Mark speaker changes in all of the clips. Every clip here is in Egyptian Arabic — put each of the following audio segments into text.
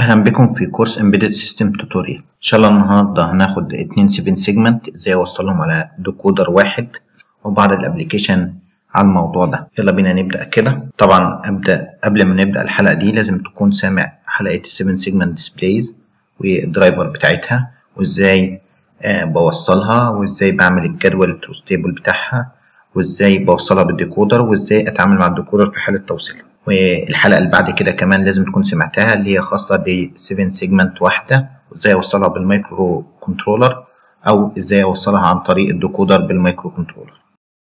Speaker 1: أهلا بكم في كورس Embedded System Tutorial إن شاء الله النهاردة هناخد اتنين 7 سيجمنت ازاي اوصلهم على ديكودر واحد وبعض الابليكيشن على الموضوع ده يلا بينا نبدأ كده طبعا أبدأ قبل ما نبدأ الحلقة دي لازم تكون سامع حلقة 7 سيجمنت ديسبلايز والدرايفر بتاعتها وازاي آه بوصلها وازاي بعمل الجدول التروس تيبل بتاعها وازاي بوصلها بالديكودر وازاي اتعامل مع الديكودر في حالة توصيلها والحلقة اللي بعد كده كمان لازم تكون سمعتها اللي هي خاصة ب 7 سيجمنت واحدة وازاي اوصلها بالمايكرو كنترولر او ازاي اوصلها عن طريق الديكودر بالمايكرو كنترولر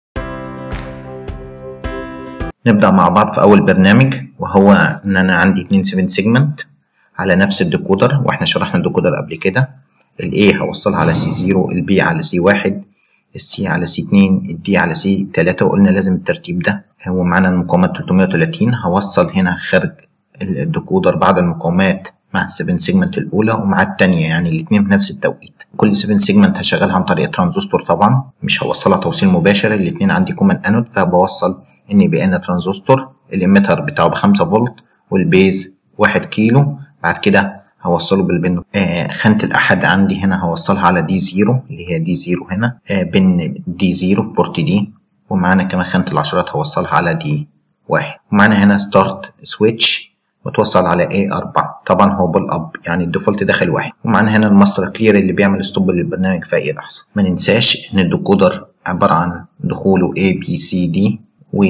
Speaker 1: نبدأ مع بعض في أول برنامج وهو إن أنا عندي اتنين 7 سيجمنت على نفس الديكودر وإحنا شرحنا الديكودر قبل كده ال A هوصلها على C0 ال B على C1 السي على سي 2 الدي على سي 3 وقلنا لازم الترتيب ده هو معانا المقاومات 330 هوصل هنا خارج الديكودر بعض المقاومات مع ال 7 سيجمنت الاولى ومع الثانيه يعني الاثنين في نفس التوقيت كل 7 سيجمنت هشغلها عن طريق ترانزستور طبعا مش هوصلها توصيل مباشر الاثنين عندي كومن انود فبوصل ان بي ان ترانزستور الاميتر بتاعه ب 5 فولت والبيز 1 كيلو بعد كده هوصله بالبن آه خانة الأحد عندي هنا هوصلها على دي زيرو اللي هي دي زيرو هنا آه بن دي زيرو في بورت دي ومعانا كمان خانة العشرات هوصلها على دي واحد ومعانا هنا ستارت سويتش متوصل على A 4 طبعا هو بول اب يعني الديفولت داخل واحد ومعانا هنا الماستر كلير اللي بيعمل ستوب للبرنامج في أي لحظة ما ننساش إن الديكودر عبارة عن دخوله A B C D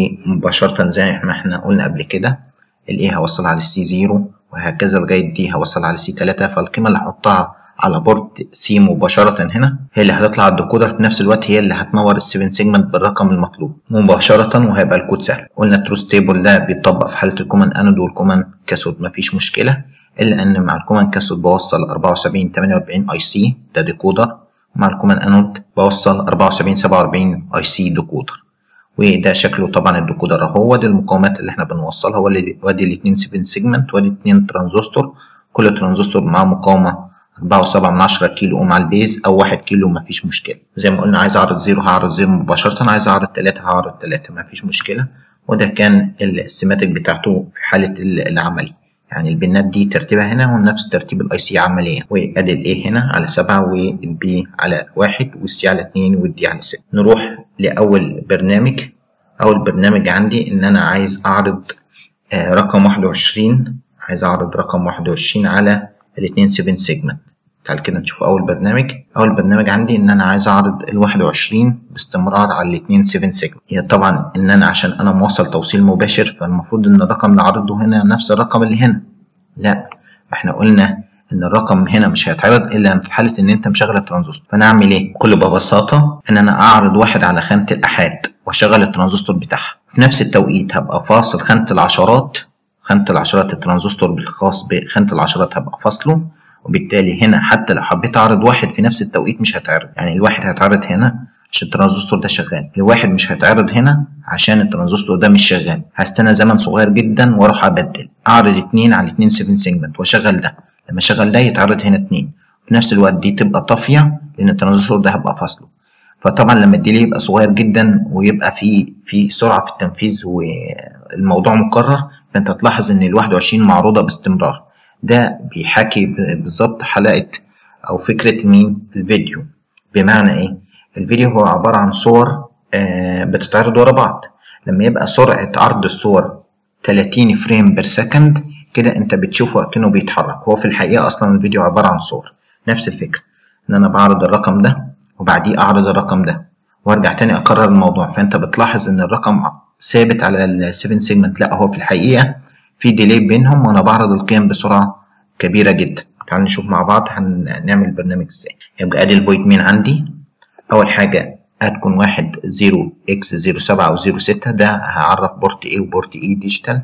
Speaker 1: ومباشرة زي ما احنا قلنا قبل كده ال A هوصلها على C 0 وهكذا لغاية دي هوصل على سي 3 فالقيمة اللي هحطها على بورد سي مباشرة هنا هي اللي هتطلع على الديكودر في نفس الوقت هي اللي هتنور ال 7 سيجمنت بالرقم المطلوب مباشرة وهيبقى الكود سهل قلنا التروس تيبل ده بيتطبق في حالة الكومن انود والكومن كاثود مفيش مشكلة إلا إن مع الكومن كاثود بوصل 74 48 اي سي ده ديكودر مع الكومن انود بوصل 74 47 اي سي ديكودر وده شكله طبعا الديكودر اهو دي المقاومات اللي احنا بنوصلها وادي الاتنين 7 سيجمنت وادي اتنين ترانزستور كل ترانزستور معاه مقاومة 4.7 من 10 كيلو اوم على البيز او 1 كيلو مفيش مشكلة زي ما قلنا عايز اعرض زيرو هعرض زيرو مباشرة عايز اعرض 3 هعرض 3 مفيش مشكلة وده كان السيماتيك بتاعته في حالة العملي يعني البنات دي ترتيبها هنا ونفس ترتيب الاي سي عمليا وادي الاي هنا على 7 والبي على 1 والسي على 2 والدي على 6 نروح لاول برنامج اول برنامج عندي ان انا عايز اعرض آه رقم 21 عايز اعرض رقم 21 على الاثنين 7 سيجمنت تعال كده نشوف اول برنامج اول برنامج عندي ان انا عايز اعرض ال 21 باستمرار على الاثنين 7 سيجمنت هي طبعا ان انا عشان انا موصل توصيل مباشر فالمفروض ان الرقم اللي عرضه هنا نفس الرقم اللي هنا لا احنا قلنا ان الرقم هنا مش هيتعرض الا في حاله ان انت مشغل الترانزستور فانا اعمل ايه بكل ببساطه ان انا اعرض واحد على خانه الاحاد واشغل الترانزستور بتاعها في نفس التوقيت هبقى فاصل خانه العشرات خانه العشرات الترانزستور الخاص بخانه العشرات هبقى فاصله وبالتالي هنا حتى لو حبيت اعرض واحد في نفس التوقيت مش هيتعرض يعني الواحد هيتعرض هنا عشان الترانزستور ده شغال الواحد مش هيتعرض هنا عشان الترانزستور ده مش شغال هستنى زمن صغير جدا واروح ابدل اعرض اتنين على اتنين 7 سيجمنت واشغل ده لما اشغل ده يتعرض هنا اتنين في نفس الوقت دي تبقى طافيه لان الترانزستور ده هبقى فاصله فطبعا لما الديلي يبقى صغير جدا ويبقى في في سرعه في التنفيذ والموضوع مكرر فانت تلاحظ ان ال 21 معروضه باستمرار ده بيحكي بالظبط حلقه او فكره مين الفيديو بمعنى ايه الفيديو هو عباره عن صور آه بتتعرض ورا بعض لما يبقى سرعه عرض الصور 30 فريم بير سكند كده انت بتشوفه كأنه بيتحرك هو في الحقيقه اصلا الفيديو عباره عن صور نفس الفكره ان انا بعرض الرقم ده وبعديه اعرض الرقم ده وارجع تاني اكرر الموضوع فانت بتلاحظ ان الرقم ثابت على ال 7 سيجمنت لا هو في الحقيقه في ديلي بينهم وانا بعرض القيم بسرعه كبيره جدا تعال نشوف مع بعض هنعمل البرنامج ازاي يبقى ادي الفويد مين عندي اول حاجه هتكون واحد 0 اكس 0 7 او 0 6 ده هعرف بورت A وبورت E ديجيتال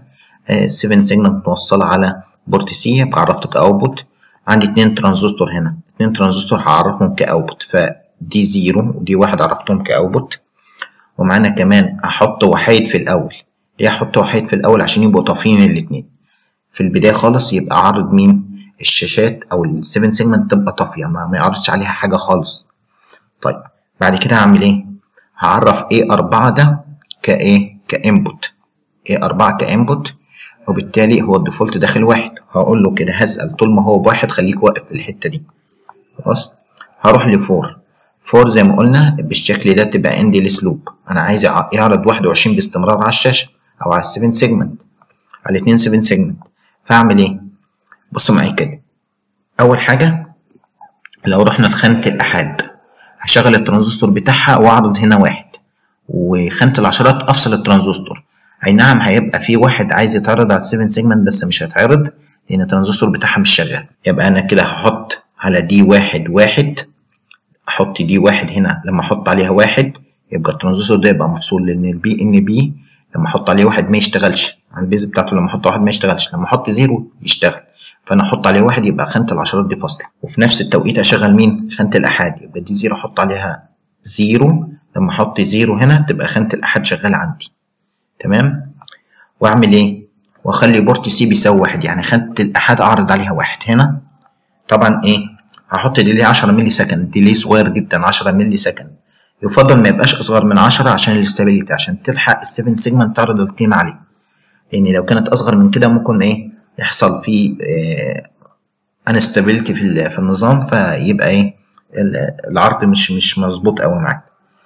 Speaker 1: 7 سيجمنت متوصلة على بورت سي يبقى عرفته كأوتبوت عندي اتنين ترانزستور هنا اتنين ترانزستور هعرفهم كأوتبوت فدي زيرو ودي واحد عرفتهم كأوتبوت ومعانا كمان أحط وحيد في الأول ليه أحط وحيد في الأول عشان يبقوا طافيين الاتنين في البداية خالص يبقى عرض مين الشاشات أو ال 7 سيجمنت تبقى طافية ما, ما يعرضش عليها حاجة خالص طيب بعد كده هعمل ايه هعرف A4 ده كايه كانبوت A4 كانبوت وبالتالي هو الديفولت داخل واحد هقول له كده هسأل طول ما هو بواحد خليك واقف في الحتة دي خلاص هروح لفور فور زي ما قلنا بالشكل ده تبقى اندلس لوب انا عايز يعرض 21 باستمرار على الشاشة او على السيفن سيجمنت على الاتنين سيفن سيجمنت فاعمل ايه بصوا معايا كده اول حاجة لو رحنا لخانة الأحاد هشغل الترانزستور بتاعها وأعرض هنا واحد وخانة العشرات أفصل الترانزستور أي نعم هيبقى في واحد عايز يتعرض على السيفن سيجمنت بس مش هيتعرض لأن الترانزستور بتاعها مش شغال يبقى أنا كده هحط على دي واحد واحد أحط دي واحد هنا لما أحط عليها واحد يبقى الترانزستور ده يبقى مفصول لأن البي إن بي لما أحط عليه واحد ما يشتغلش على البيز بتاعته لما أحط واحد ما يشتغلش لما أحط زيرو يشتغل فانا احط عليه واحد يبقى خانه العشرات دي فاصله وفي نفس التوقيت اشغل مين خانه الاحاد يبقى دي زيرو احط عليها زيرو لما احط زيرو هنا تبقى خانه الاحاد شغاله عندي تمام واعمل ايه واخلي بورت سي بيساوي واحد يعني خانه الاحاد اعرض عليها واحد هنا طبعا ايه هحط ديلي 10 مللي سكند ديلي صغير جدا 10 مللي سكند يفضل ما يبقاش اصغر من 10 عشان الاستابيليتي عشان تلحق ال7 سيجمنت تعرض القيمه عليه لان لو كانت اصغر من كده ممكن ايه يحصل فيه انستابيلتي في في النظام فيبقى ايه العرض مش مش مظبوط قوي معاك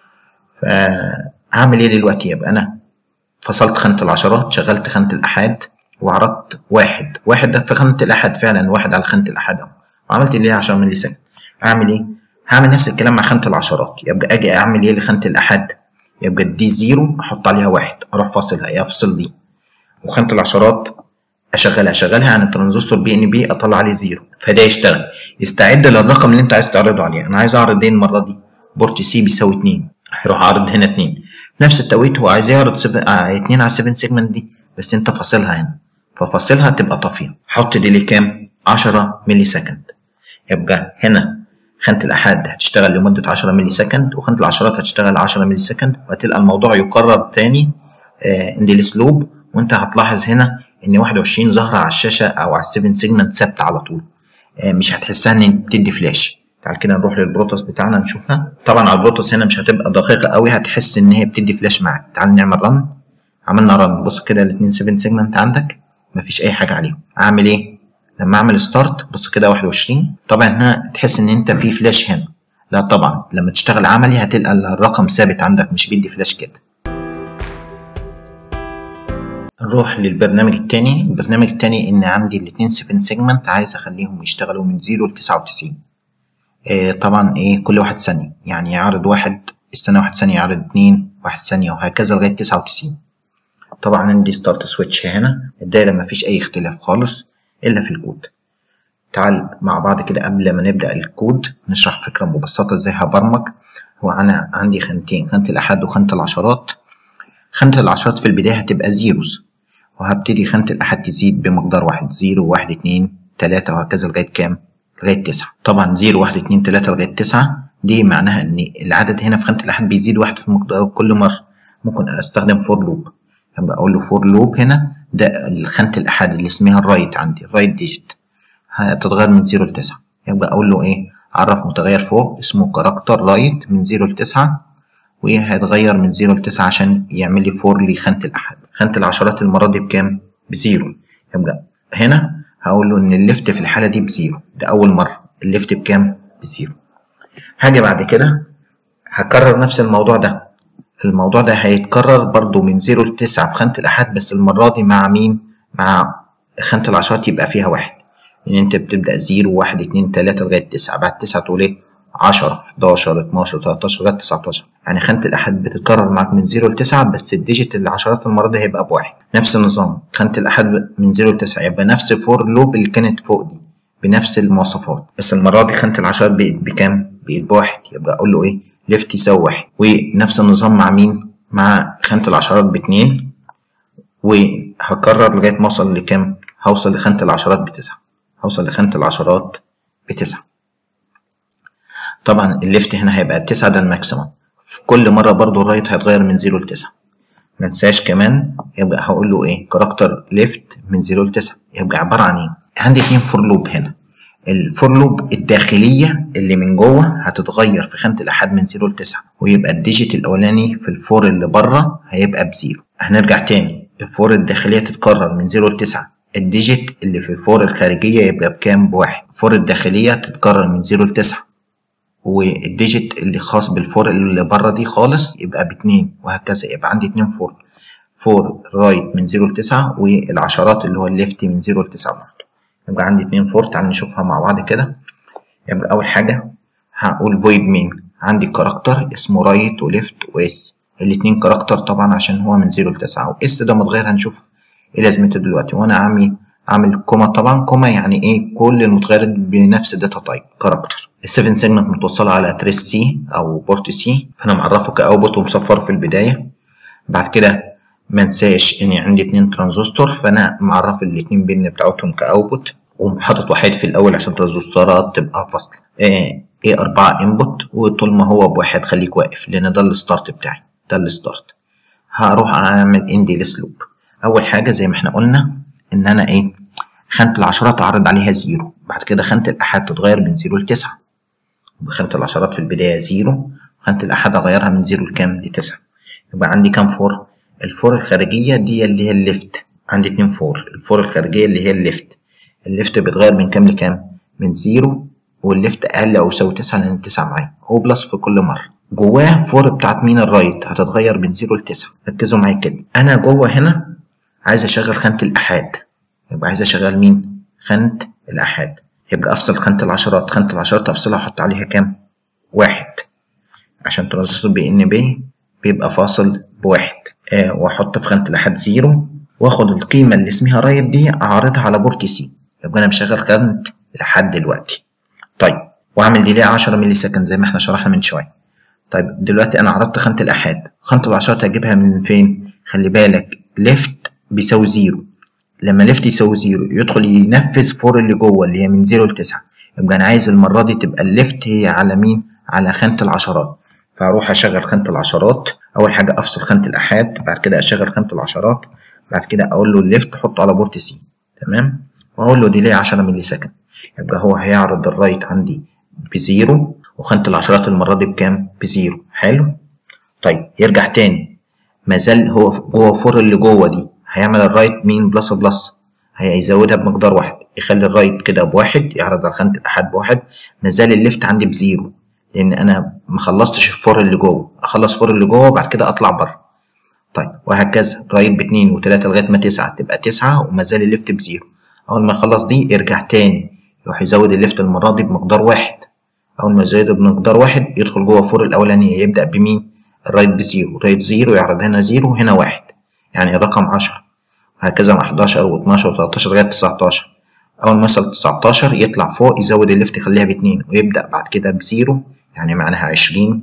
Speaker 1: فهعمل ايه دلوقتي يبقى انا فصلت خانة العشرات شغلت خانة الأحاد وعرضت واحد واحد ده في خانة الأحاد فعلا واحد على خانة الأحاد أهو وعملت اللي هي 10 مللي سكند أعمل إيه؟ هعمل نفس الكلام مع خانة العشرات يبقى أجي أعمل إيه لخانة الأحاد؟ يبقى دي زيرو أحط عليها واحد أروح فاصلها أفصل دي وخانة العشرات اشغلها اشغلها عن الترانزستور بي ان بي اطلع عليه زيرو فده يشتغل يستعد للرقم اللي انت عايز تعرضه عليه انا عايز اعرض ايه المره دي بورت سي بيساوي 2 هيروح عارض هنا 2 في نفس التوقيت هو عايز يعرض 2 على 7 سيجمنت دي بس انت فاصلها هنا ففاصلها تبقى طافيه حط ديلي كام 10 ملي سكند يبقى هنا خانة الأحاد هتشتغل لمدة 10 ملي سكند وخانة العشرات هتشتغل 10 ملي سكند وهتلقى الموضوع يكرر تاني عند السلوب وانت هتلاحظ هنا ان 21 ظاهره على الشاشه او على ال7 سيجمنت ثابته على طول مش هتحسها ان بتدي فلاش تعال كده نروح للبروتوس بتاعنا نشوفها طبعا على البروتوس هنا مش هتبقى دقيقه قوي هتحس ان هي بتدي فلاش معاك تعال نعمل رن عملنا رن بص كده الاثنين 7 سيجمنت عندك مفيش اي حاجه عليهم اعمل ايه لما اعمل ستارت بص كده 21 طبعا هنا تحس ان انت في فلاش هنا لا طبعا لما تشتغل عملي هتلقى الرقم ثابت عندك مش بيدي فلاش كده نروح للبرنامج التاني البرنامج التاني ان عندي الاتنين 7 سيجمنت عايز اخليهم يشتغلوا من 0 ل 99 آه طبعا ايه كل واحد ثانية يعني يعرض واحد استنى واحد ثانية يعرض اتنين واحد ثانية وهكذا لغاية 99 طبعا عندي ستارت سويتش هنا الدايرة مفيش اي اختلاف خالص الا في الكود تعال مع بعض كده قبل ما نبدأ الكود نشرح فكرة مبسطة ازاي هبرمج هو انا عندي خانتين خانة الاحاد وخانة العشرات خانة العشرات في البداية هتبقى زيروز وهبتدي خانة الأحد تزيد بمقدار واحد زيرو واحد اتنين تلاتة وهكذا لغاية كام؟ لغاية تسعة طبعا زيرو واحد اتنين تلاتة لغاية تسعة دي معناها إن العدد هنا في خانة الأحد بيزيد واحد في المقدار كل مرة ممكن أستخدم فور لوب يبقى أقول له فور لوب هنا ده خانة الأحد اللي اسمها الرايت عندي الرايت ديجيت هتتغير من زيرو لتسعة يبقى أقول له إيه؟ عرف متغير فوق اسمه كاركتر رايت من زيرو لتسعة وهيتغير من زيرو لتسعة عشان يعمل لي فور لخانة الأحد خانة العشرات المرة دي بكام؟ بزيرو يبقى هنا هقول له إن الليفت في الحالة دي بزيرو ده أول مرة الليفت بكام؟ بزيرو هاجي بعد كده هكرر نفس الموضوع ده الموضوع ده هيتكرر برضو من زيرو لتسعة في خانة الأحد بس المرة دي مع مين؟ مع خانة العشرات يبقى فيها واحد لأن أنت بتبدأ زيرو واحد اتنين تلاتة لغاية تسعة بعد تسعة تقول إيه؟ 10 11 12 13 لغايه 19 يعني خانه الاحد بتتكرر معاك من 0 ل 9 بس الديجيت العشرات المره دي هيبقى بواحد نفس النظام خانه الاحد من 0 ل 9 يبقى نفس فور لوب اللي كانت فوق دي بنفس المواصفات بس المره دي خانه العشرات بقت بكام بقت بواحد يبقى اقول له ايه ليفت يساوي واحد ونفس النظام مع مين مع خانه العشرات باتنين وهكرر لغايه ما اوصل لكام هوصل لخانه العشرات بتسعة هوصل لخانه العشرات بتسعة طبعا الليفت هنا هيبقى التسعة ده الماكسيمم في كل مرة برضو الرايت هيتغير من زيرو لتسعة منساش كمان يبقى هقول له ايه كاركتر ليفت من زيرو لتسعة يبقى عبارة عن ايه عندي اتنين فور لوب هنا الفور لوب الداخلية اللي من جوه هتتغير في خانة الأحاد من 0 ل 9 ويبقى الديجيت الأولاني في الفور اللي بره هيبقى بزيرو هنرجع تاني الفور الداخلية تتكرر من 0 ل 9 الديجيت اللي في الفور الخارجية يبقى بكام بواحد الفور الداخلية تتكرر من 0 ل 9 والديجيت اللي خاص بالفور اللي بره دي خالص يبقى باتنين وهكذا يبقى عندي اتنين فور فور رايت من 0 ل 9 والعشرات اللي هو الليفت من 0 ل 9 برضه يبقى عندي اتنين فور تعال نشوفها مع بعض كده يبقى أول حاجة هقول void main عندي كاركتر اسمه رايت وليفت واس الاتنين كاركتر طبعا عشان هو من 0 ل 9 واس ده متغير هنشوف ايه لازمته دلوقتي وانا عامل عامل كوما طبعا كوما يعني ايه كل المتغيرات بنفس الداتا تايب كاركتر ال7 سيجمنت متوصله على تريس سي او بورت سي فانا معرفه كاوتبوت ومصفره في البدايه بعد كده ما انساش اني عندي اتنين ترانزستور فانا معرف الاتنين بين بتاعتهم كاوتبوت وحاطط واحد في الاول عشان ترانزستورات تبقى فاصل ايه ايه 4 انبوت وطول ما هو بواحد خليك واقف لان ده الستارت بتاعي ده الستارت هروح اعمل اندلس لوب اول حاجه زي ما احنا قلنا ان انا ايه خانه العشرات اعرض عليها زيرو بعد كده خانه الاحاد تتغير من زيرو لتسعة وخانه العشرات في البدايه زيرو وخانه الاحاد اغيرها من زيرو لكام لتسعة يبقى عندي كام فور الفور الخارجيه دي اللي هي الليفت عندي اتنين فور الفور الخارجيه اللي هي الليفت الليفت بيتغير من كام لكام من زيرو والليفت اقل او يساوي تسعة لان التسعة معايا هو بلس في كل مره جواه فور بتاعت مين الرايت هتتغير من زيرو لتسعة ركزوا معايا كده انا جوه هنا عايز اشغل خانة الأحاد يبقى عايز اشغل مين؟ خانة الأحاد يبقى افصل خانة العشرات خانة العشرات افصلها احط عليها كام؟ واحد عشان ترانزستور بي ان بي بيبقى فاصل بواحد آه واحط في خانة الأحاد زيرو واخد القيمة اللي اسمها رايت دي اعرضها على بورت سي يبقى انا مشغل خانة الأحاد دلوقتي طيب واعمل ديلي 10 مللي سكند زي ما احنا شرحنا من شوية طيب دلوقتي انا عرضت خانة الأحاد خانة العشرات هجيبها من فين؟ خلي بالك ليفت بيساوي زيرو لما ليفت يساوي زيرو يدخل ينفذ فور اللي جوه اللي هي من زيرو لتسعة يبقى انا عايز المرة دي تبقى الليفت هي على مين؟ على خانة العشرات فاروح اشغل خانة العشرات اول حاجة افصل خانة الأحاد بعد كده اشغل خانة العشرات بعد كده اقول له الليفت حطه على بورت سي تمام واقول له ديلي 10 مللي سكند يبقى هو هيعرض الرايت عندي بزيرو وخانة العشرات المرة دي بكام؟ بزيرو حلو طيب يرجع تاني ما زال هو جوه فور اللي جوه دي هيعمل الرايت مين بلس بلس هيزودها بمقدار واحد يخلي الرايت كده بواحد يعرض على خانة الأحد بواحد ما زال الليفت عندي بزيرو لأن أنا مخلصتش الفور اللي جوه أخلص فور اللي جوه وبعد كده أطلع بره طيب وهكذا رايت باتنين وتلاتة لغاية ما تسعة تبقى تسعة وما زال الليفت بزيرو أول ما يخلص دي يرجع تاني يروح يزود الليفت المرة دي بمقدار واحد أول ما يزود بمقدار واحد يدخل جوه فور الأولانية يبدأ بمين؟ الرايت بزيرو رايت زيرو يعرض هنا زيرو هنا واحد يعني الرقم عشرة وهكذا مع 11 و12 و13 لغاية 19 أول ما يوصل 19 يطلع فوق يزود الليفت يخليها باتنين ويبدأ بعد كده بزيرو يعني معناها 20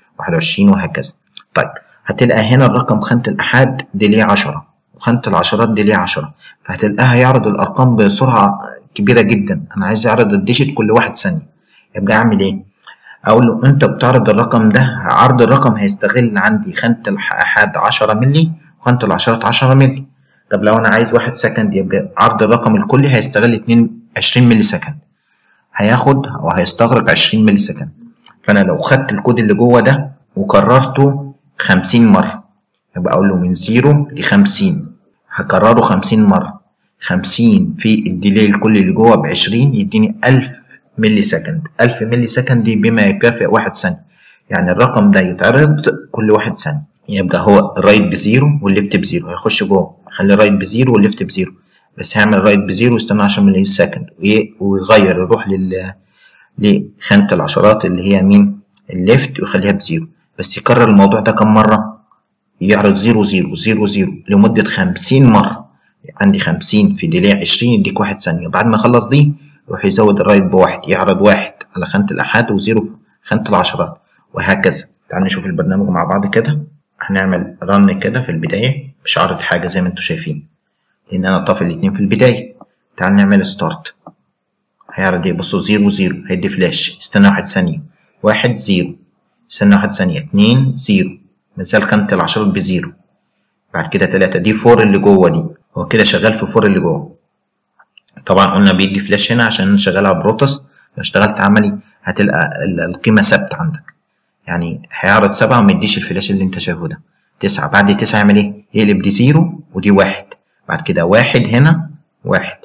Speaker 1: 21 وهكذا طيب هتلقى هنا الرقم خانة الأحاد دي ليه 10 وخانة العشرات دي ليه 10 فهتلقاها يعرض الأرقام بسرعة كبيرة جدا أنا عايز أعرض الديجيت كل واحد ثانية يبقى أعمل إيه؟ أقول له أنت بتعرض الرقم ده عرض الرقم هيستغل عندي خانة الأحاد 10 مللي وخانة العشرات 10 مللي طب لو انا عايز واحد سكند يبقى عرض الرقم الكلي هيستغل 2 20 مللي سكند هياخد او هيستغرق 20 مللي سكند فانا لو خدت الكود اللي جوه ده وكررته 50 مره يبقى اقول له من 0 ل 50 هكرره 50 مره 50 في الديلي الكلي اللي جوه ب 20 يديني 1000 مللي سكند 1000 مللي سكند دي بما يكافئ واحد ثانيه يعني الرقم ده يتعرض كل واحد ثانيه يبقى هو الرايت بزيرو والليفت بزيرو هيخش جوه خلي الرايت بزيرو والليفت بزيرو بس هيعمل رايت بزيرو ويستنى 10 ملي سكند ويغير يروح لل لخانة العشرات اللي هي مين الليفت ويخليها بزيرو بس يكرر الموضوع ده كم مرة يعرض زيرو زيرو زيرو زيرو لمدة خمسين مرة عندي خمسين في ديلي عشرين يديك واحد ثانية بعد ما يخلص دي يروح يزود الرايت بواحد يعرض واحد على خانة الأحاد وزيرو في خانة العشرات وهكذا تعال نشوف البرنامج مع بعض كده هنعمل رن كده في البداية مش عارض حاجة زي ما انتوا شايفين لأن أنا طافي الاتنين في البداية تعال نعمل ستارت هيعرض ايه بصوا زيرو زيرو هيدي فلاش استنى واحد ثانية واحد زيرو استنى واحد ثانية اتنين زيرو مازال خانة العشرات بزيرو بعد كده تلاتة دي فور اللي جوه دي هو كده شغال في فور اللي جوه طبعا قلنا بيدي فلاش هنا عشان نشغلها بروتوس لو اشتغلت عملي هتلقى القيمة ثابتة عندك يعني هيعرض سبعة وما يديش الفلاش اللي انت شايفه ده تسعة بعد تسعة يعمل ايه؟ يقلب دي زيرو ودي واحد بعد كده واحد هنا واحد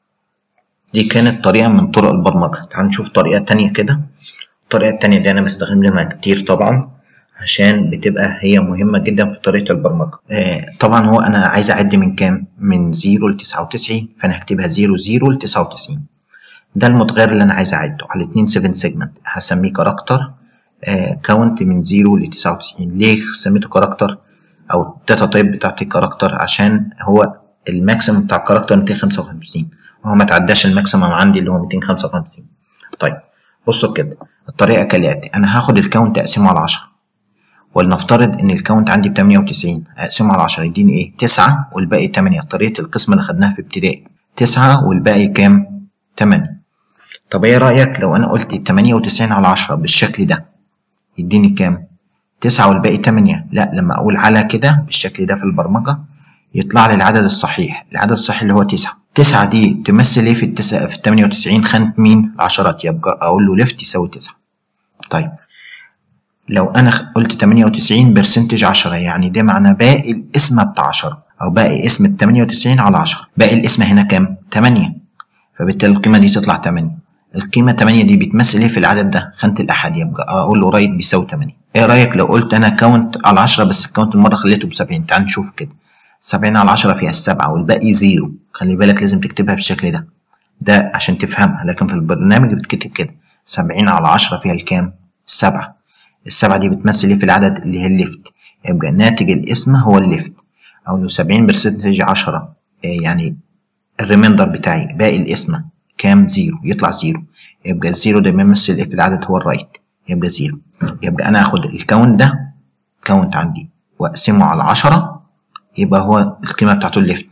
Speaker 1: دي كانت طريقة من طرق البرمجة تعال نشوف طريقة تانية كده الطريقة التانية دي أنا بستخدمها كتير طبعا عشان بتبقى هي مهمة جدا في طريقة البرمجة آه طبعا هو أنا عايز أعد من كام؟ من زيرو لتسعة وتسعين فأنا هكتبها زيرو زيرو لتسعة وتسعين ده المتغير اللي أنا عايز أعده على اتنين سيفن سيجمنت هسميه كاركتر كاونت من 0 ل 99 ليه سميته كاركتر او الداتا تايب بتاعتي كاركتر عشان هو الماكسيمم بتاع الكاركتر 255 وهو ما تعداش الماكسيمم عندي اللي هو 255 طيب بصوا كده الطريقه كالاتي انا هاخد الكاونت اقسمه على 10 ولنفترض ان الكاونت عندي ب 98 اقسمه على 10 يديني ايه 9 والباقي 8 طريقه القسمه اللي خدناها في ابتدائي 9 والباقي كام 8 طب ايه رايك لو انا قلت 98 على 10 بالشكل ده يديني كام؟ تسعة والباقي تمانية لا لما أقول على كده بالشكل ده في البرمجة يطلع لي العدد الصحيح العدد الصحيح اللي هو تسعة تسعة دي تمثل ايه في التسعة في التمانية وتسعين خانة مين؟ العشرات يبقى أقول له ليفت يساوي تسعة طيب لو أنا قلت تمانية وتسعين برسنتج عشرة يعني ده معنى باقي القسمة بتاع عشرة أو باقي قسم التمانية وتسعين على عشرة باقي القسمة هنا كام؟ تمانية فبالتالي القيمة دي تطلع تمانية القيمة 8 دي بتمثل ايه في العدد ده؟ خانة الأحد يبقى أقول له رايت بيساوي 8 إيه رأيك لو قلت أنا كاونت على 10 بس الكاونت المرة خليته ب 70 تعال نشوف كده 70 على 10 فيها السبعة والباقي زيرو خلي بالك لازم تكتبها بالشكل ده ده عشان تفهمها لكن في البرنامج بتكتب كده 70 على 10 فيها الكام؟ السبعة السبعة دي بتمثل ايه في العدد اللي هي الليفت يبقى ناتج القسمة هو الليفت أو لو 70 برسنتج 10 يعني الريميندر بتاعي باقي القسمة كام زيرو يطلع زيرو يبقى الزيرو ده بيمثل ايه في العدد هو الرايت يبقى زيرو يبقى انا اخد الكاونت ده كاونت عندي واقسمه على عشرة يبقى هو القيمة بتاعته الليفت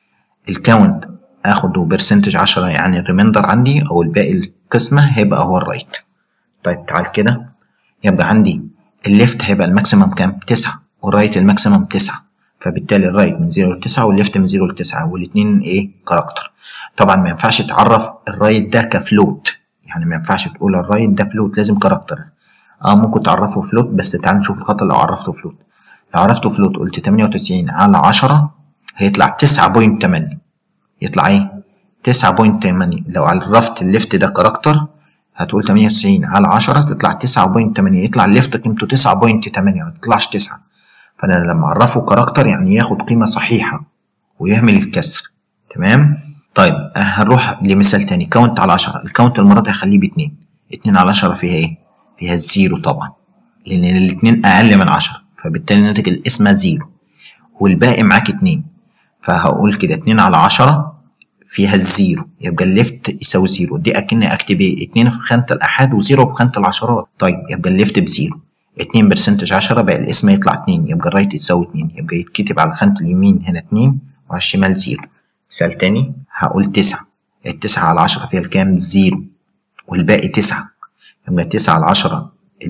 Speaker 1: الكاونت اخده برسنتج عشرة يعني الريميندر عندي او الباقي القسمة هيبقى هو الرايت طيب تعال كده يبقى عندي الليفت هيبقى الماكسيمم كام تسعة والرايت الماكسيمم تسعة فبالتالي الرايت من 0 ل 9 والليفت من 0 ل 9 والاثنين ايه كاركتر طبعا ما ينفعش تعرف الرايت ده كفلوت يعني ما ينفعش تقول الرايت ده فلوت لازم كاركتر اه ممكن تعرفه فلوت بس تعال نشوف الخطأ لو عرفته فلوت لو عرفته فلوت قلت 98 على 10 هيطلع 9.8 يطلع ايه 9.8 لو عرفت الليفت ده كاركتر هتقول 98 على 10 تطلع 9.8 يطلع الليفت قيمته 9.8 ما تطلعش 9 فانا لما اعرفه كاركتر يعني ياخد قيمه صحيحه ويهمل الكسر تمام طيب هنروح لمثال تاني كاونت على 10 الكاونت المره دي هخليه ب 2 2 على 10 فيها ايه فيها الزيرو طبعا لان الاثنين اقل من 10 فبالتالي ناتج القسمه زيرو والباقي معاك 2 فهقول كده 2 على 10 فيها الزيرو يبقى الليفت يساوي زيرو دي اكني اكتب ايه 2 في خانه الاحاد وزيرو في خانه العشرات طيب يبقى الليفت بزيرو 2 برسنتج 10 بقى الاسم يطلع 2 يبقى الرايت يساوي 2 يبقى يتكتب على خانة اليمين هنا 2 وعلى الشمال 0 مثال تاني هقول 9 التسعة على 10 فيها الكام؟ 0 والباقي 9 يبقى 9 على 10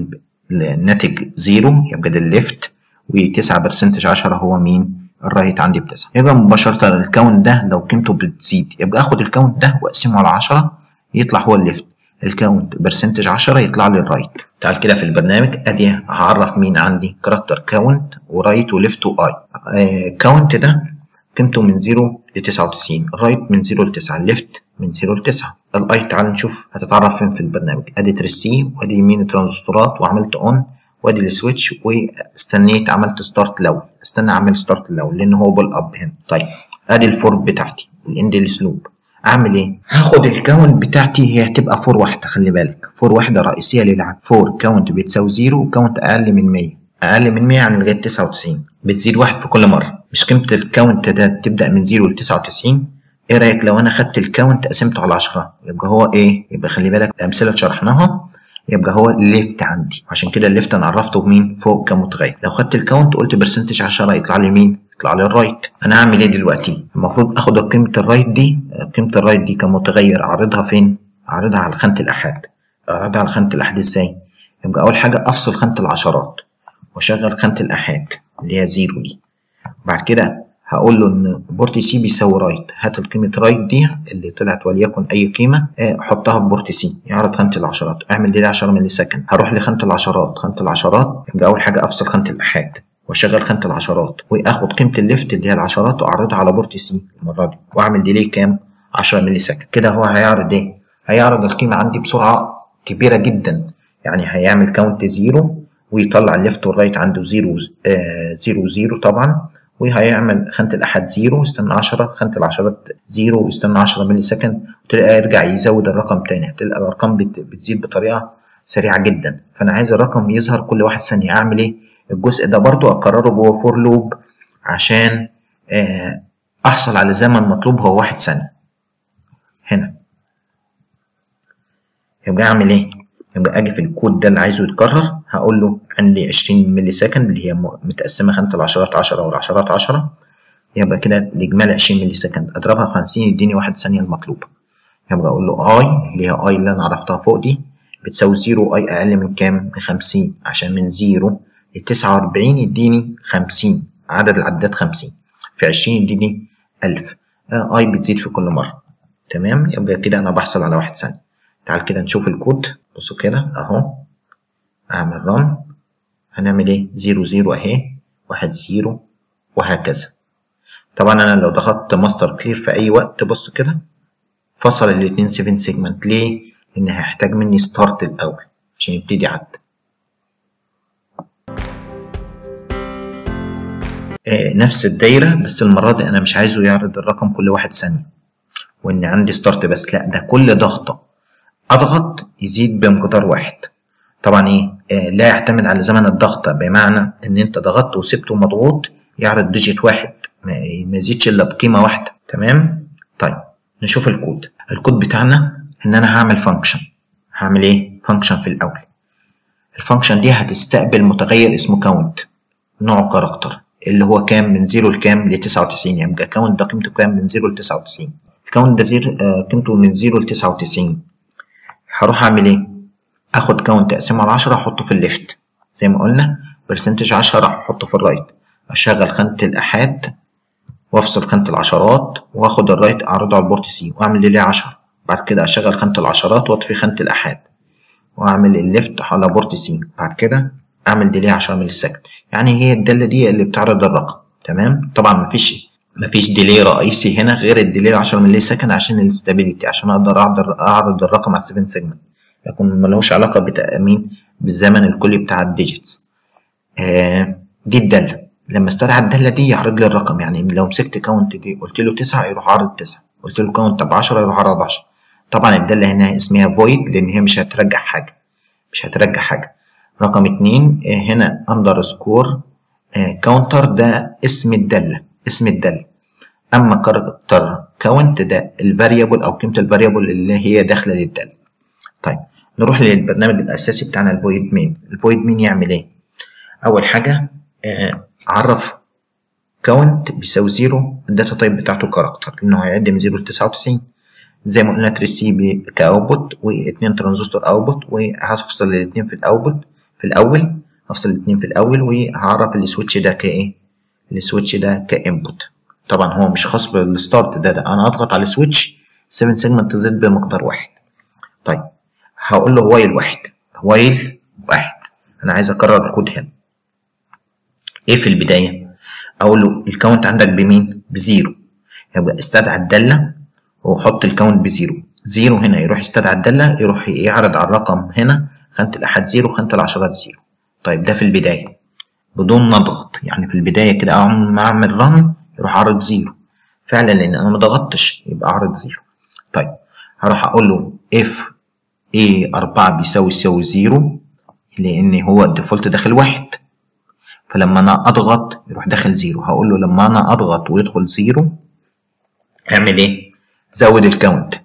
Speaker 1: الناتج 0 يبقى ده الليفت و9 برسنتج 10 هو مين؟ الرايت عندي بتسعة يبقى مباشرة الكاونت ده لو قيمته بتزيد يبقى اخد الكاونت ده واقسمه على 10 يطلع هو الليفت الكاونت برسنتج 10 يطلع لي الرايت تعال كده في البرنامج ادي هعرف مين عندي كاركتر كاونت ورايت وليفت واي كاونت ده قيمته من 0 ل 99 الرايت من 0 ل 9 الليفت من 0 ل 9 الاي تعال نشوف هتتعرف فين في البرنامج ادي ريسيف وادي يمين الترانزستورات وعملت اون وادي السويتش واستنيت عملت ستارت لو استنى اعمل ستارت لو لان هو بول اب هنا طيب ادي الفور بتاعتي الاند السلوب اعمل ايه هاخد الكاونت بتاعتي هي هتبقى فور واحده خلي بالك فور واحده رئيسيه للعد فور كاونت بتساوي زيرو وكاونت اقل من 100 اقل من 100 يعني لغايه 99 بتزيد واحد في كل مره مش قيمه الكاونت ده تبدا من زيرو ل 99 ايه رايك لو انا خدت الكاونت قسمته على 10 يبقى هو ايه يبقى خلي بالك الامثله اللي شرحناها يبقى هو الليفت عندي عشان كده الليفت انا عرفته بمين فوق كمتغير لو خدت الكاونت قلت برسنتج 10 يطلع لي مين يطلع لي الرايت انا هعمل ايه دلوقتي المفروض اخد قيمه الرايت دي قيمه الرايت دي كمتغير اعرضها فين اعرضها على خانه الاحاد اعرضها على خانه الاحاد ازاي يبقى اول حاجه افصل خانه العشرات واشغل خانه الاحاد اللي هي زيرو دي بعد كده هقول له ان بورت سي بيساوي رايت هات القيمه رايت دي اللي طلعت وليكن اي قيمه حطها في بورت سي يعرض خانه العشرات اعمل دي 10 ملي سكند هروح لخانه العشرات خانه العشرات يبقى اول حاجه افصل خانه الاحاد واشغل خانه العشرات واخد قيمه الليفت اللي هي العشرات واعرضها على بورت سي المره دي واعمل ديلي كام 10 ملي سكند كده هو هيعرض ايه هيعرض القيمه عندي بسرعه كبيره جدا يعني هيعمل كاونت زيرو ويطلع الليفت والرايت عنده زيرو آه زيرو زيرو طبعا وهيعمل خانة الأحد زيرو يستنى 10 خانة العشرات زيرو يستنى 10 ملي سكند وتلاقي يرجع يزود الرقم تاني هتلاقي الأرقام بتزيد بطريقة سريعة جدا فأنا عايز الرقم يظهر كل واحد ثانية أعمل إيه؟ الجزء ده برضو أكرره جوه فور لوب عشان أحصل على زمن مطلوب هو واحد ثانية هنا يبقى أعمل إيه؟ يبقى اجي في الكود ده اللي عايزه يتكرر هقول له عندي 20 ملي سكند اللي هي متقسمه خانه العشرات 10 والعشرات 10 يبقى كده الاجمالي 20 ملي سكند اضربها في 50 يديني 1 ثانيه المطلوبه يبقى اقول له اي اللي هي اي اللي انا عرفتها فوق دي بتساوي 0 اي اقل من كام من 50 عشان من 0 ل 49 يديني 50 عدد العدات 50 في 20 يديني 1000 اي بتزيد في كل مره تمام يبقى كده انا بحصل على 1 ثانيه تعال كده نشوف الكود بصوا كده اهو اعمل رن هنعمل ايه زيرو زيرو اهي واحد زيرو وهكذا طبعا انا لو ضغطت ماستر كلير في اي وقت بص كده فصل الاتنين 7 سيجمنت ليه لان هيحتاج مني ستارت الاول عشان يبتدي عد آه نفس الدايره بس المره دي انا مش عايزه يعرض الرقم كل واحد ثانيه وان عندي ستارت بس لا ده كل ضغطه اضغط يزيد بمقدار واحد طبعا ايه آه لا يعتمد على زمن الضغط بمعنى ان انت ضغطت وسبته مضغوط يعرض ديجيت واحد ما يزيدش الا بقيمه واحده تمام طيب نشوف الكود الكود بتاعنا ان انا هعمل فانكشن هعمل ايه فانكشن في الاول الفانكشن دي هتستقبل متغير اسمه كاونت نوعه كاركتر اللي هو كام من 0 لكام ل 99 يعني يبقى كاونت ده قيمته كام من 0 ل 99 الكاونت ده زيرو آه قيمته من 0 ل 99 هروح اعمل ايه اخد كاونت اقسمه على 10 احطه في الليفت زي ما قلنا برسنتج 10 احطه في الرايت اشغل خانه الاحاد وافصل خانه العشرات واخد الرايت اعرضه على البورت سي واعمل ديلي 10 بعد كده اشغل خانه العشرات واطفي خانه الاحاد واعمل الليفت على بورت سي بعد كده اعمل ديلي 10 ملي سكند يعني هي الداله دي اللي بتعرض الرقم تمام طبعا مفيش مفيش ديلي رئيسي هنا غير الديلي 10 ملي سكند عشان الاستابيليتي عشان اقدر اعرض الرقم على 7 سيجمنت لكن ملهوش علاقه بتامين بالزمن الكلي بتاع الديجيتس آه دي الداله لما استدعى الداله دي يعرض لي الرقم يعني لو مسكت كاونت دي قلت له 9 يروح عرض 9 قلت له كاونت ب 10 يروح عرض 10 طبعا الداله هنا اسمها فويد لان هي مش هترجع حاجه مش هترجع حاجه رقم 2 هنا اندرسكور كاونتر ده اسم الداله اسم الداله اما كاركتر كاونت ده الفاريبل او قيمه الفاريبل اللي هي داخله للداله طيب نروح للبرنامج الاساسي بتاعنا الفويد مين الفويد مين يعمل ايه اول حاجه اعرف كاونت بيساوي زيرو الداتا تايب بتاعته كاركتر انه هيعد من 0 ل 99 زي ما قلنا تريسي كاوتبوت واثنين ترانزستور اوتبوت وهفصل الاثنين في الاوتبوت في الاول هفصل الاثنين في الاول وهعرف السويتش ده كايه السويتش ده كانبوت طبعا هو مش خاص بالستارت ده, ده انا اضغط على السويتش 7 سيجمنت تزيد بمقدار واحد طيب هقول له وايل واحد وايل واحد انا عايز اكرر الكود هنا ايه في البدايه اقول له الكاونت عندك بمين بزيرو يبقى استدعى الداله وحط الكاونت بزيرو زيرو هنا يروح يستدعى الداله يروح يعرض على الرقم هنا خانه الاحاد زيرو خانه العشرات زيرو طيب ده في البدايه بدون ما اضغط يعني في البدايه كده اول ما اعمل رن يروح عرض زيرو فعلا لان انا ما ضغطتش يبقى عرض زيرو طيب هروح اقول له اف ايه 4 بيساوي يساوي زيرو لان هو الديفولت داخل واحد فلما انا اضغط يروح داخل زيرو هقول له لما انا اضغط ويدخل زيرو اعمل ايه زود الكاونت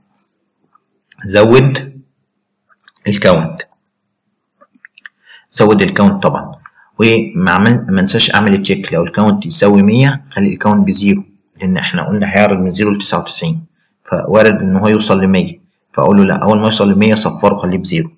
Speaker 1: زود الكاونت زود الكاونت طبعا وما عمل ما انساش اعمل تشيك لو الكاونت يساوي 100 خلي الكاونت بزيرو لان احنا قلنا هيعرض من 0 ل 99 فوارد ان هو يوصل ل 100 فاقول له لا اول ما يوصل ل 100 صفره خليه بزيرو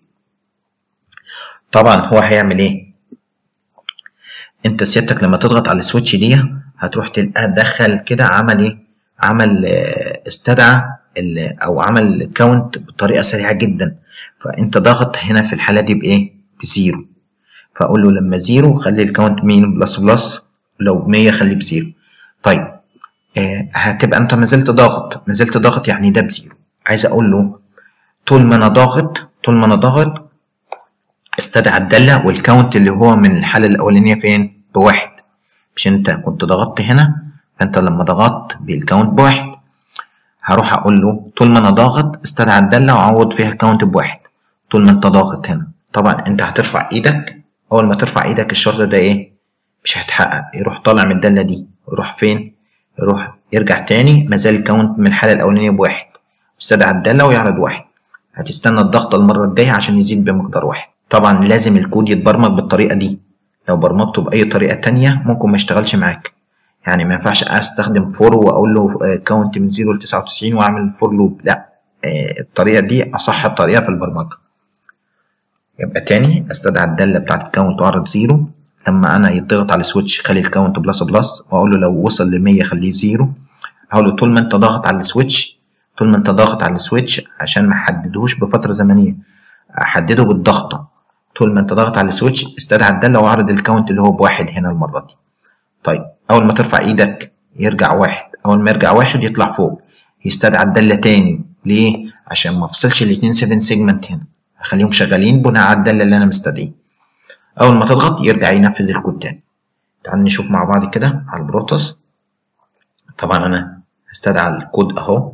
Speaker 1: طبعا هو هيعمل ايه انت سيادتك لما تضغط على السويتش دي هتروح تلقاه دخل كده عمل ايه عمل استدعى او عمل كاونت بطريقه سريعه جدا فانت ضاغط هنا في الحاله دي بايه بزيرو فاقول له لما زيرو خلي الكاونت مين بلس بلس لو 100 خليه بزيرو طيب آه هتبقى انت ما زلت ضاغط ما زلت ضاغط يعني ده بزيرو عايز اقول له طول ما انا ضاغط طول ما انا ضاغط استدعى الداله والكاونت اللي هو من الحاله الاولانيه فين بواحد مش انت كنت ضغطت هنا فانت لما ضغطت بالكاونت بواحد هروح اقول له طول ما انا ضاغط استدعى الداله وعوض فيها كاونت بواحد طول ما انت ضاغط هنا طبعا انت هترفع ايدك اول ما ترفع ايدك الشرط ده ايه مش هيتحقق يروح طالع من الداله دي يروح فين يروح يرجع تاني مازال الكاونت من الحاله الاولانيه بواحد استدعى الداله ويعرض واحد هتستنى الضغط المره الجايه عشان يزيد بمقدار واحد طبعا لازم الكود يتبرمج بالطريقه دي لو برمجته باي طريقه تانية ممكن ما يشتغلش معاك يعني ما ينفعش استخدم فور واقول له كاونت من 0 ل 99 واعمل فور لوب لا الطريقه دي اصح طريقه في البرمجه يبقى تاني استدعى الداله بتاعت الكاونت واعرض زيرو لما انا يضغط على السويتش خلي الكاونت بلس بلس واقول له لو وصل ل 100 خليه زيرو اقول له طول ما انت ضاغط على السويتش طول ما انت ضاغط على السويتش عشان ما احددهوش بفتره زمنيه احدده بالضغطه طول ما انت ضاغط على السويتش استدعى الداله واعرض الكاونت اللي هو بواحد هنا المره دي طيب اول ما ترفع ايدك يرجع واحد اول ما يرجع واحد يطلع فوق يستدعى الداله تاني ليه عشان ما افصلش الاتنين 7 سيجمنت هنا اخليهم شغالين بناء على الداله اللي انا مستدعيه اول ما تضغط يرجع ينفذ الكود تاني تعال نشوف مع بعض كده على البروتوس طبعا انا هستدعى الكود اهو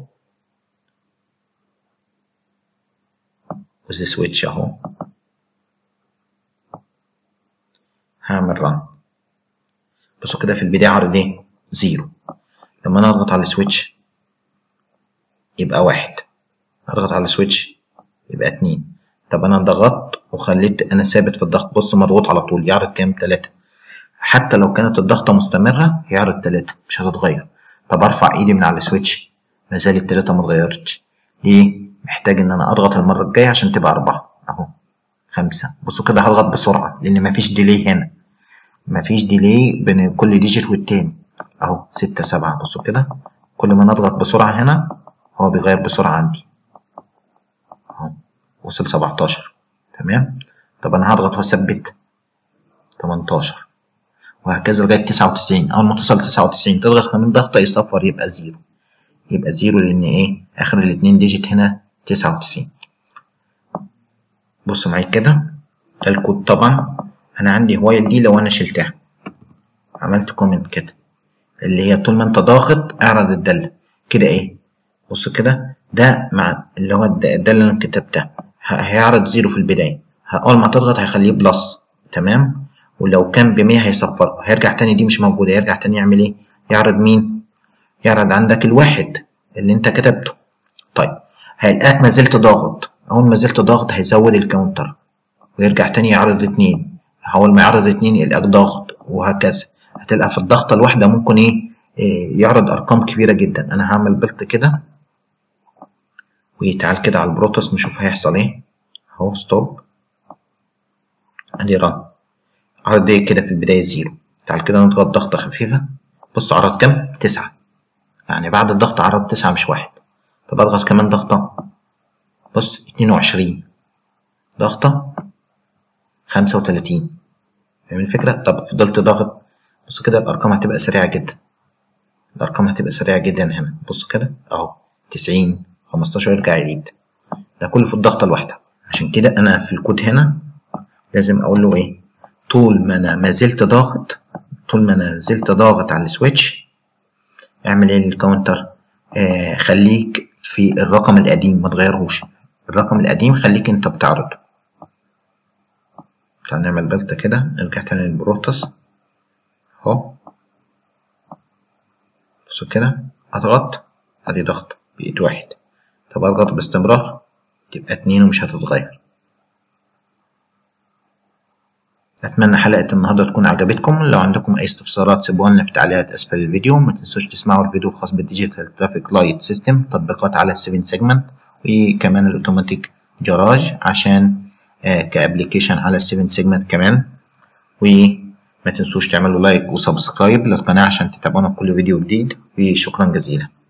Speaker 1: وذ سويتش اهو هعمل ران بصوا كده في البداية عرض ايه زيرو لما انا اضغط على السويتش يبقى واحد اضغط على السويتش يبقى اتنين طب انا ضغطت وخليت انا ثابت في الضغط بص مضغوط على طول يعرض كام تلاتة حتى لو كانت الضغطة مستمرة يعرض تلاتة مش هتتغير طب ارفع ايدي من على السويتش ما زال التلاتة متغيرتش ليه محتاج ان انا اضغط المرة الجاية عشان تبقى اربعة اهو خمسة بصوا كده هضغط بسرعة لان مفيش ديلي هنا مفيش ديلي بين كل ديجيت والتاني اهو ستة سبعة بصوا كده كل ما نضغط بسرعة هنا هو بيغير بسرعة عندي اهو وصل سبعتاشر تمام طب انا هضغط واثبت تمنتاشر وهكذا لغاية تسعة وتسعين أول ما توصل تسعة وتسعين تضغط كمان ضغطة يصفر يبقى زيرو يبقى زيرو لأن إيه آخر الاتنين ديجيت هنا تسعة وتسعين بصوا معايا كده ده الكود طبعا أنا عندي وايل دي لو أنا شلتها عملت كومنت كده اللي هي طول ما أنت ضاغط اعرض الدالة كده إيه بص كده ده مع اللي هو الدالة اللي أنا كتبتها هيعرض زيرو في البداية أول ما تضغط هيخليه بلس تمام ولو كان ب 100 هيصفر هيرجع تاني دي مش موجودة يرجع تاني يعمل ايه يعرض مين يعرض عندك الواحد اللي انت كتبته طيب هيلقاك ما زلت ضاغط اول ما زلت ضاغط هيزود الكاونتر ويرجع تاني يعرض اتنين اول ما يعرض اتنين يلقاك ضاغط وهكذا هتلقى في الضغطة الواحدة ممكن ايه, إيه يعرض ارقام كبيرة جدا انا هعمل بلت كده وتعال كده على البروتوس نشوف هيحصل ايه اهو ستوب ادي رن عرض ايه كده في البداية زيرو تعال كده نضغط ضغطة خفيفة بص عرض كام؟ تسعة يعني بعد الضغط عرض تسعة مش واحد طب اضغط كمان ضغطة بص اتنين وعشرين ضغطة خمسة وتلاتين فاهم الفكرة؟ طب فضلت ضاغط بص كده الأرقام هتبقى سريعة جدا الأرقام هتبقى سريعة جدا هنا بص كده أهو تسعين خمستاشر يرجع يعيد ده كله في الضغطة الواحدة عشان كده أنا في الكود هنا لازم أقول له إيه طول ما انا ما زلت ضاغط طول ما انا زلت ضاغط على السويتش اعمل ايه للكاونتر آه خليك في الرقم القديم ما تغيرهوش الرقم القديم خليك انت بتعرضه تعال نعمل بلتة كده نرجع تاني للبروتوس اهو بصوا كده اضغط ادي ضغط بقيت واحد طب اضغط باستمرار تبقى اتنين ومش هتتغير أتمنى حلقة النهاردة تكون عجبتكم لو عندكم أي استفسارات سيبوها لنا في تعليقات أسفل الفيديو ما تنسوش تسمعوا الفيديو الخاص بالديجيتال ترافيك لايت سيستم تطبيقات على السيفن سيجمنت وكمان الأوتوماتيك جراج عشان آه كأبليكيشن على السيفن سيجمنت كمان و ما تنسوش تعملوا لايك وسبسكرايب للقناة عشان تتابعونا في كل فيديو جديد وشكرا جزيلا